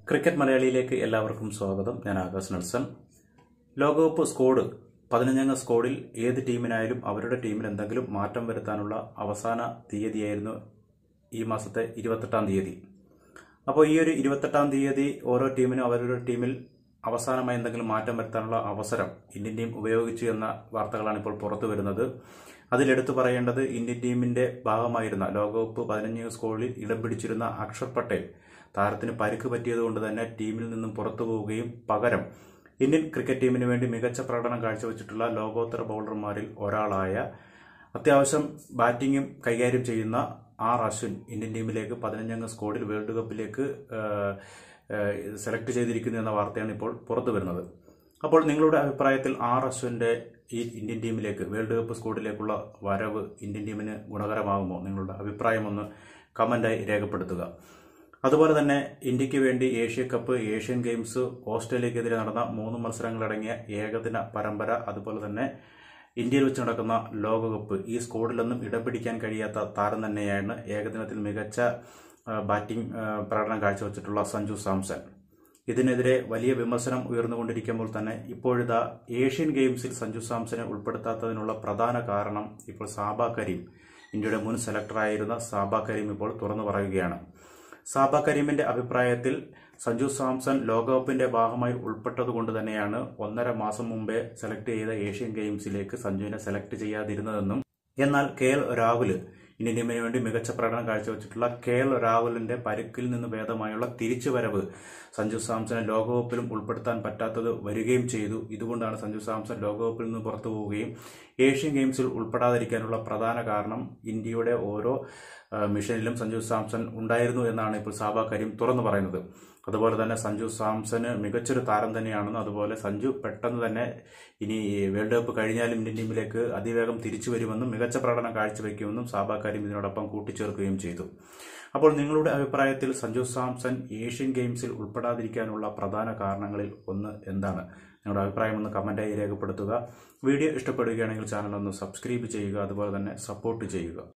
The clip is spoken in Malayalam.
ക്രിക്കറ്റ് മലയാളിയിലേക്ക് എല്ലാവർക്കും സ്വാഗതം ഞാൻ ആകാശ് നെൽസൺ ലോകകപ്പ് സ്കോഡ് പതിനഞ്ചംഗ സ്കോഡിൽ ഏത് ടീമിനായാലും അവരുടെ ടീമിൽ എന്തെങ്കിലും മാറ്റം വരുത്താനുള്ള അവസാന തീയതിയായിരുന്നു ഈ മാസത്തെ ഇരുപത്തെട്ടാം തീയതി അപ്പോൾ ഈ ഒരു ഇരുപത്തെട്ടാം തീയതി ഓരോ ടീമിനും അവരുടെ ടീമിൽ അവസാനമായി എന്തെങ്കിലും മാറ്റം വരുത്താനുള്ള അവസരം ഇന്ത്യൻ ടീം ഉപയോഗിച്ചു എന്ന വാർത്തകളാണ് ഇപ്പോൾ പുറത്തു വരുന്നത് അതിലെടുത്തു പറയേണ്ടത് ഇന്ത്യൻ ടീമിന്റെ ഭാഗമായിരുന്ന ലോകകപ്പ് പതിനഞ്ച് സ്കോഡിൽ ഇടം പിടിച്ചിരുന്ന അക്ഷർ പട്ടേൽ താരത്തിന് പരിക്ക് പറ്റിയതുകൊണ്ട് തന്നെ ടീമിൽ നിന്നും പുറത്തു പോവുകയും പകരം ഇന്ത്യൻ ക്രിക്കറ്റ് ടീമിന് വേണ്ടി മികച്ച പ്രകടനം കാഴ്ചവെച്ചിട്ടുള്ള ലോകോത്തര ബൗളർമാരിൽ ഒരാളായ അത്യാവശ്യം ബാറ്റിംഗും കൈകാര്യം ചെയ്യുന്ന ആർ അശ്വിൻ ഇന്ത്യൻ ടീമിലേക്ക് പതിനഞ്ചംഗ സ്കോഡിൽ വേൾഡ് കപ്പിലേക്ക് സെലക്ട് ചെയ്തിരിക്കുന്നു എന്ന വാർത്തയാണ് ഇപ്പോൾ പുറത്തു വരുന്നത് അപ്പോൾ നിങ്ങളുടെ അഭിപ്രായത്തിൽ ആർ അശ്വിന്റെ ഈ ഇന്ത്യൻ ടീമിലേക്ക് വേൾഡ് കപ്പ് സ്കോഡിലേക്കുള്ള വരവ് ഇന്ത്യൻ ടീമിന് ഗുണകരമാകുമോ നിങ്ങളുടെ അഭിപ്രായം ഒന്ന് കമന്റായി രേഖപ്പെടുത്തുക അതുപോലെ തന്നെ ഇന്ത്യക്ക് വേണ്ടി ഏഷ്യ കപ്പ് ഏഷ്യൻ ഗെയിംസ് ഓസ്ട്രേലിയക്കെതിരെ നടന്ന മൂന്ന് മത്സരങ്ങളടങ്ങിയ ഏകദിന പരമ്പര അതുപോലെ തന്നെ ഇന്ത്യയിൽ വെച്ച് നടക്കുന്ന ലോകകപ്പ് ഈ സ്കോഡിലൊന്നും ഇടം പിടിക്കാൻ കഴിയാത്ത താരം തന്നെയാണ് ഏകദിനത്തിൽ മികച്ച ബാറ്റിംഗ് പ്രകടനം കാഴ്ചവെച്ചിട്ടുള്ള സഞ്ജു സാംസൺ ഇതിനെതിരെ വലിയ വിമർശനം ഉയർന്നുകൊണ്ടിരിക്കുമ്പോൾ തന്നെ ഇപ്പോഴിതാ ഏഷ്യൻ ഗെയിംസിൽ സഞ്ജു സാംസനെ ഉൾപ്പെടുത്താത്തതിനുള്ള പ്രധാന കാരണം ഇപ്പോൾ സാബ കരീം ഇന്ത്യയുടെ മുൻ സെലക്ടറായിരുന്ന സാബ കരീം ഇപ്പോൾ തുറന്നു പറയുകയാണ് സാബ കരീമിന്റെ അഭിപ്രായത്തിൽ സഞ്ജു സാംസൺ ലോകകപ്പിന്റെ ഭാഗമായി ഉൾപ്പെട്ടതുകൊണ്ട് തന്നെയാണ് ഒന്നര മാസം മുമ്പേ സെലക്ട് ചെയ്ത ഏഷ്യൻ ഗെയിംസിലേക്ക് സഞ്ജുവിനെ സെലക്ട് ചെയ്യാതിരുന്നതെന്നും എന്നാൽ കെ എൽ രാഹുല് ഇന്ത്യൻ ടീമിന് വേണ്ടി മികച്ച പ്രകടനം കാഴ്ചവെച്ചിട്ടുള്ള കെ എൽ രാഹുലിന്റെ പരിക്കിൽ നിന്ന് ഭേദമായുള്ള തിരിച്ചുവരവ് സഞ്ജു സാംസനെ ലോകകപ്പിലും ഉൾപ്പെടുത്താൻ പറ്റാത്തത് വരികയും ചെയ്തു ഇതുകൊണ്ടാണ് സഞ്ജു സാംസൺ ലോകകപ്പിൽ നിന്ന് പുറത്തു പോവുകയും ഏഷ്യൻ ഗെയിംസിൽ ഉൾപ്പെടാതിരിക്കാനുള്ള പ്രധാന കാരണം ഇന്ത്യയുടെ ഓരോ മിഷനിലും സഞ്ജു സാംസൺ ഉണ്ടായിരുന്നു എന്നാണ് ഇപ്പോൾ സാബ കരീം തുറന്നു പറയുന്നത് അതുപോലെ തന്നെ സഞ്ജു സാംസന് മികച്ചൊരു താരം തന്നെയാണെന്നും അതുപോലെ സഞ്ജു പെട്ടെന്ന് തന്നെ ഇനി വേൾഡ് കപ്പ് കഴിഞ്ഞാലും ഇന്ത്യൻ ടീമിലേക്ക് അതിവേഗം തിരിച്ചു വരുമെന്നും മികച്ച പ്രകടനം കാഴ്ചവെക്കുമെന്നും സാബ കരീം ഇതിനോടൊപ്പം കൂട്ടിച്ചേർക്കുകയും ചെയ്തു അപ്പോൾ നിങ്ങളുടെ അഭിപ്രായത്തിൽ സഞ്ജു സാംസൺ ഏഷ്യൻ ഗെയിംസിൽ ഉൾപ്പെടാതിരിക്കാനുള്ള പ്രധാന കാരണങ്ങളിൽ ഒന്ന് എന്താണ് നിങ്ങളുടെ അഭിപ്രായം ഒന്ന് കമന്റായി രേഖപ്പെടുത്തുക വീഡിയോ ഇഷ്ടപ്പെടുകയാണെങ്കിൽ ചാനൽ ഒന്ന് സബ്സ്ക്രൈബ് ചെയ്യുക അതുപോലെ തന്നെ സപ്പോർട്ട് ചെയ്യുക